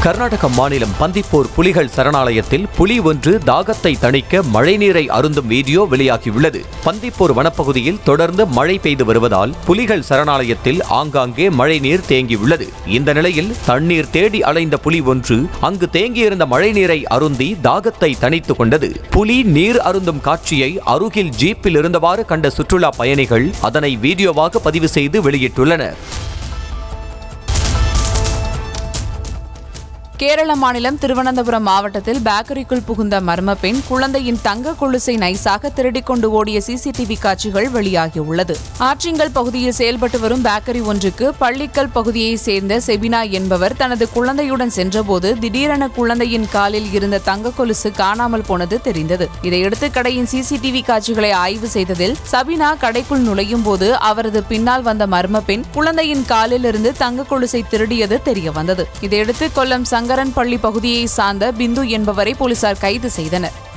கர்நாடக மாநிலம் பந்திப்பூர் புலிகள் சரணாலயத்தில் புலி ஒன்று தாகத்தை தணிக்க மழைநீரை அருந்தும் வீடியோ வெளியாகியுள்ளது பந்திப்பூர் வனப்பகுதியில் தொடர்ந்து மழை பெய்து வருவதால் புலிகள் சரணாலயத்தில் ஆங்காங்கே மழைநீர் தேங்கியுள்ளது இந்த நிலையில் தண்ணீர் தேடி அலைந்த புலி ஒன்று அங்கு தேங்கியிருந்த மழைநீரை அருந்தி தாகத்தை தணித்துக் கொண்டது புலி நீர் அருந்தும் காட்சியை அருகில் ஜீப்பில் இருந்தவாறு கண்ட சுற்றுலா பயணிகள் அதனை வீடியோவாக பதிவு செய்து வெளியிட்டுள்ளனர் கேரள மாநிலம் திருவனந்தபுரம் மாவட்டத்தில் பேக்கரிக்குள் புகுந்த மர்ம பெண் குழந்தையின் தங்க கொலுசை நைஸாக திருடிக் கொண்டு ஓடிய சிசிடிவி காட்சிகள் வெளியாகியுள்ளது ஆற்றிங்கல் பகுதியில் செயல்பட்டு வரும் பேக்கரி ஒன்றுக்கு பள்ளிக்கல் பகுதியைச் சேர்ந்த செபினா என்பவர் தனது குழந்தையுடன் சென்றபோது திடீரென குழந்தையின் காலில் இருந்த தங்க கொலுசு காணாமல் போனது தெரிந்தது இதையடுத்து கடையின் சிசிடிவி காட்சிகளை ஆய்வு செய்ததில் சபினா கடைக்குள் நுழையும் போது அவரது பின்னால் வந்த மர்ம பெண் குழந்தையின் காலில் இருந்து தங்க கொலுசை திருடியது தெரியவந்தது இதையடுத்து கொல்லம் சங்கரன் பள்ளி பகுதியை சார்ந்த பிந்து என்பவரை போலீசார் கைது செய்தனர்